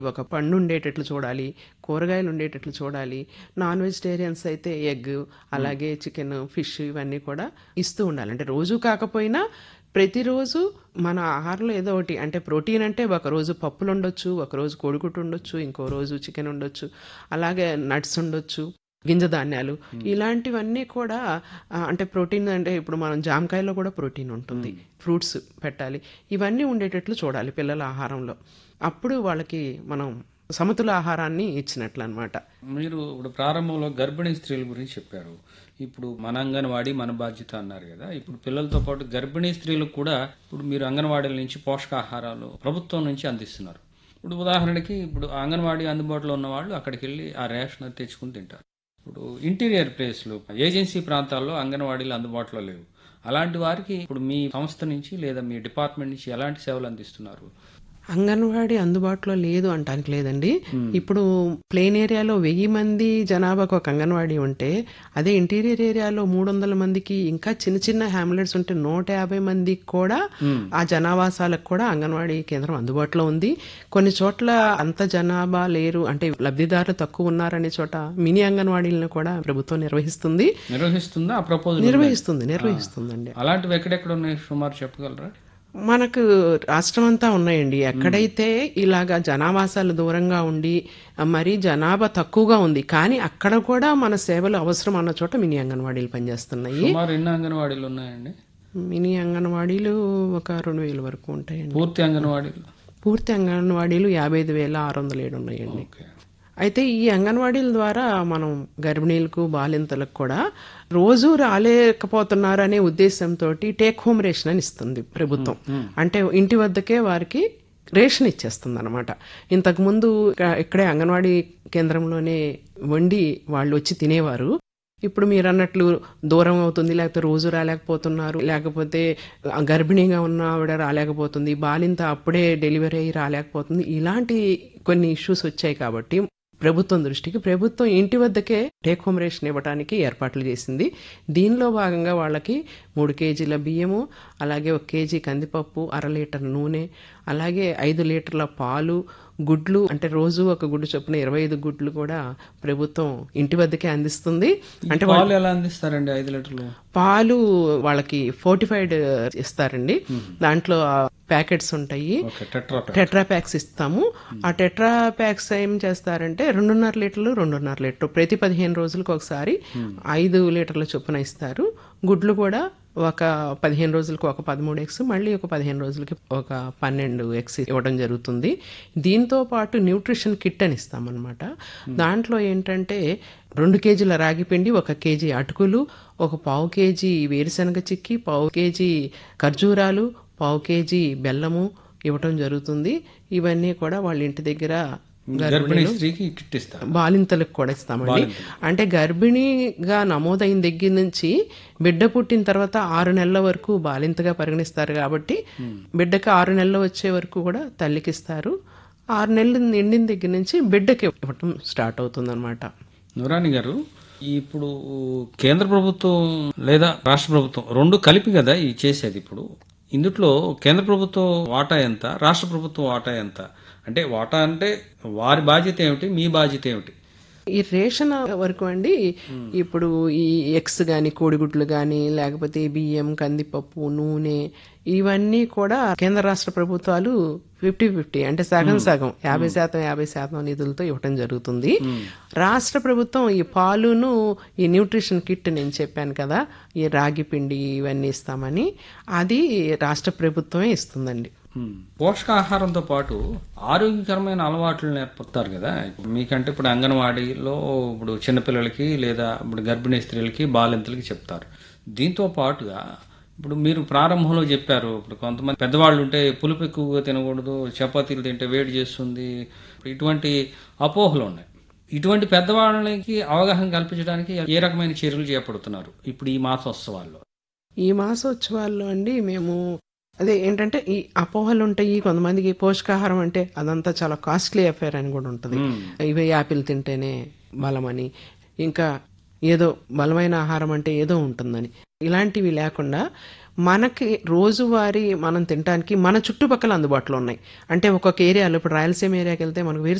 ఒక పండు ఉండేటట్లు చూడాలి కూరగాయలు ఉండేటట్లు చూడాలి నాన్ వెజిటేరియన్స్ అయితే ఎగ్ అలాగే చికెన్ ఫిష్ ఇవన్నీ కూడా ఇస్తూ ఉండాలి అంటే రోజు కాకపోయినా ప్రతిరోజు మన ఆహారంలో ఏదో ఒకటి అంటే ప్రోటీన్ అంటే ఒక రోజు పప్పులు ఉండొచ్చు ఒక రోజు కోడిగుడ్డు ఉండొచ్చు ఇంకో రోజు చికెన్ ఉండొచ్చు అలాగే నట్స్ ఉండొచ్చు గింజ ధాన్యాలు ఇలాంటివన్నీ కూడా ఆ, అంటే ప్రోటీన్ అంటే ఇప్పుడు మనం జామకాయలో కూడా ప్రోటీన్ ఉంటుంది ఫ్రూట్స్ పెట్టాలి ఇవన్నీ ఉండేటట్లు చూడాలి పిల్లల ఆహారంలో అప్పుడు వాళ్ళకి మనం సమతుల ఆహారాన్ని ఇచ్చినట్లు అనమాట మీరు ఇప్పుడు ప్రారంభంలో గర్భిణీ స్త్రీల గురించి చెప్పారు ఇప్పుడు మన అంగన్వాడీ మన బాధ్యత అన్నారు కదా ఇప్పుడు పిల్లలతో పాటు గర్భిణీ స్త్రీలకు కూడా ఇప్పుడు మీరు అంగన్వాడీల నుంచి పోషకాహారాలు ప్రభుత్వం నుంచి అందిస్తున్నారు ఇప్పుడు ఉదాహరణకి ఇప్పుడు అంగన్వాడీ అందుబాటులో ఉన్న వాళ్ళు అక్కడికి వెళ్ళి ఆ రేషన్ అది తెచ్చుకుని తింటారు ఇప్పుడు ఇంటీరియర్ ప్లేస్లు ఏజెన్సీ ప్రాంతాల్లో అంగన్వాడీలు అందుబాటులో లేవు అలాంటి వారికి ఇప్పుడు మీ సంస్థ నుంచి లేదా మీ డిపార్ట్మెంట్ నుంచి ఎలాంటి సేవలు అందిస్తున్నారు అంగన్వాడీ అందుబాటులో లేదు అంటానికి లేదండి ఇప్పుడు ప్లేన్ ఏరియాలో వెయ్యి మంది జనాభాకు ఒక అంగన్వాడీ ఉంటే అదే ఇంటీరియర్ ఏరియాలో మూడు వందల మందికి ఇంకా చిన్న చిన్న హ్యామ్లెట్స్ ఉంటే నూట యాభై మందికి కూడా ఆ జనావాసాలకు కూడా అంగన్వాడీ కేంద్రం అందుబాటులో ఉంది కొన్ని చోట్ల అంత జనాభా లేరు అంటే లబ్ధిదారులు తక్కువ ఉన్నారనే చోట మినీ అంగన్వాడీలను కూడా ప్రభుత్వం నిర్వహిస్తుంది నిర్వహిస్తుందా ఆ ప్రపోజల్ నిర్వహిస్తుంది నిర్వహిస్తుందండి అలాంటివి ఎక్కడెక్కడ ఉన్నాయి సుమారు చెప్పగలరా మనకు రాష్ట్రం అంతా ఉన్నాయండి ఎక్కడైతే ఇలాగా జనావాసాలు దూరంగా ఉండి ఆ, మరీ జనాభా తక్కువగా ఉంది కానీ అక్కడ కూడా మన సేవలు అవసరం అన్న చోట మినీ అంగన్వాడీలు పనిచేస్తున్నాయి సుమారు ఎన్ని అంగన్వాడీలు ఉన్నాయండి మినీ అంగన్వాడీలు ఒక రెండు వేల వరకు ఉంటాయండి పూర్తి అంగన్వాడీలు పూర్తి అంగన్వాడీలు యాభై ఐదు వేల ఆరు వందల ఏడు ఉన్నాయండి ఓకే అయితే ఈ అంగన్వాడీల ద్వారా మనం గర్భిణీలకు బాలింతలకు కూడా రోజు రాలేకపోతున్నారు అనే ఉద్దేశంతో టేక్ హోమ్ రేషన్ అని ఇస్తుంది ప్రభుత్వం అంటే ఇంటి వద్దకే వారికి రేషన్ ఇచ్చేస్తుంది అనమాట ఇంతకుముందు ఇక- ఇక్కడే అంగన్వాడీ కేంద్రంలోనే వండి వాళ్ళు వచ్చి తినేవారు ఇప్పుడు మీరు అన్నట్లు దూరం అవుతుంది లేకపోతే రోజు రాలేకపోతున్నారు లేకపోతే గర్భిణీగా ఉన్న ఆవిడ రాలేకపోతుంది బాలింత అప్పుడే డెలివరీ అయ్యి రాలేకపోతుంది ఇలాంటి కొన్ని ఇష్యూస్ వచ్చాయి కాబట్టి ప్రభుత్వం దృష్టికి ప్రభుత్వం ఇంటి వద్దకే టేక్ హోమ్ రేషన్ ఇవ్వడానికి ఏర్పాట్లు చేసింది దీనిలో భాగంగా వాళ్ళకి మూడు కేజీల బియ్యము అలాగే ఒక కేజీ కందిపప్పు అర లీటర్ నూనె అలాగే ఐదు లీటర్ల పాలు గుడ్లు అంటే రోజు ఒక గుడ్డు చొప్పున ఇరవై ఐదు గుడ్లు కూడా ప్రభుత్వం ఇంటి వద్దకే అందిస్తుంది అంటే పాలు ఎలా అందిస్తారండి ఐదు లీటర్లు పాలు వాళ్ళకి ఫోర్టిఫైడ్ ఇస్తారండి దాంట్లో ప్యాకెట్స్ ఉంటాయి okay tetra pack. Tetra packs ఇస్తాము ఆ టెట్రా ప్యాక్స్ ఏం చేస్తారంటే రెండున్నర లీటర్లు రెండున్నర లీటర్ ప్రతి పదిహేను రోజులకు ఒకసారి ఐదు లీటర్ల చొప్పున ఇస్తారు గుడ్లు కూడా ఒక పదిహేను రోజులకు ఒక పదమూడు ఎగ్స్ మళ్ళీ ఒక పదిహేను రోజులకి ఒక పన్నెండు ఎగ్స్ ఇవ్వడం జరుగుతుంది దీంతో పాటు న్యూట్రిషన్ కిట్ అని ఇస్తామన్నమాట దాంట్లో ఏంటంటే రెండు కేజీల రాగి పిండి ఒక కేజీ అటుకులు ఒక పావు కేజీ వేరుశనగ చిక్కి పావు కేజీ ఖర్జూరాలు పావు కేజీ బెల్లము ఇవ్వటం జరుగుతుంది ఇవన్నీ కూడా వాళ్ళ ఇంటి దగ్గర గర్భిణీ స్త్రీకి కిట్ ఇస్తారు బాలింతలకు కూడా ఇస్తామండి అంటే గర్భిణీగా నమోదైన దగ్గర నుంచి బిడ్డ పుట్టిన తర్వాత ఆరు నెలల వరకు బాలింతగా పరిగణిస్తారు కాబట్టి బిడ్డకి ఆరు నెలలు వచ్చే వరకు కూడా తల్లికి ఇస్తారు ఆరు నెలలు నిండిన దగ్గర నుంచి బిడ్డకి ఇవ్వటం స్టార్ట్ అవుతుంది నురాని గారు ఇప్పుడు కేంద్ర ప్రభుత్వం లేదా రాష్ట్ర ప్రభుత్వం రెండు కలిపి కదా ఈ చేసేది ఇప్పుడు ఇందుట్లో కేంద్ర ప్రభుత్వం వాటా ఎంత రాష్ట్ర ప్రభుత్వం వాటా ఎంత అంటే వాటా అంటే వారి బాధ్యత ఏమిటి మీ బాధ్యత ఏమిటి ఈ రేషన్ వరకు అండి ఇప్పుడు ఈ ఎగ్స్ కానీ కోడిగుడ్లు కానీ లేకపోతే బియ్యం కందిపప్పు నూనె ఇవన్నీ కూడా కేంద్ర రాష్ట్ర ప్రభుత్వాలు ఫిఫ్టీ ఫిఫ్టీ అంటే సగం సగం యాభై శాతం యాభై శాతం నిధులతో ఇవ్వటం జరుగుతుంది రాష్ట్ర ప్రభుత్వం ఈ పాలును ఈ న్యూట్రిషన్ కిట్ నేను చెప్పాను కదా ఈ రాగి పిండి ఇవన్నీ ఇస్తామని అది రాష్ట్ర ప్రభుత్వమే ఇస్తుందండి ఉమ్. పోషకాహారంతో పాటు ఆరోగ్యకరమైన అలవాట్లు నేర్పుతారు కదా ఇప్పుడు మీకంటే ఇప్పుడు అంగన్వాడీలో ఇప్పుడు చిన్నపిల్లలకి లేదా ఇప్పుడు గర్భిణీ స్త్రీలకి బాలింతలకి చెప్తారు దీంతో పాటుగా ఇప్పుడు మీరు ప్రారంభంలో చెప్పారు ఇప్పుడు కొంతమంది పెద్దవాళ్ళు ఉంటే పులుపు ఎక్కువగా తినకూడదు చపాతీలు తింటే వేడి చేస్తుంది ఇటువంటి అపోహలు ఉన్నాయి ఇటువంటి పెద్దవాళ్ళకి అవగాహన కల్పించడానికి ఏ రకమైన చర్యలు చేపడుతున్నారు ఇప్పుడు ఈ మాసోత్సవాల్లో ఈ మాసోత్సవాల్లో అండి మేము అదే ఏంటంటే ఈ అపోహలు ఉంటాయి కొంతమందికి పోషకాహారం అంటే అదంతా చాలా కాస్ట్లీ అఫేర్ అని కూడా ఉంటుంది ఇవే యాపిల్ తింటేనే బలమని ఇంకా ఏదో బలమైన ఆహారం అంటే ఏదో ఉంటుందని ఇలాంటివి లేకుండా మనకి రోజువారీ మనం తినడానికి మన చుట్టుపక్కల అందుబాటులో ఉన్నాయి అంటే ఒక్కొక్క ఏరియాలో ఇప్పుడు రాయలసీమ ఏరియాకి వెళ్తే మనకు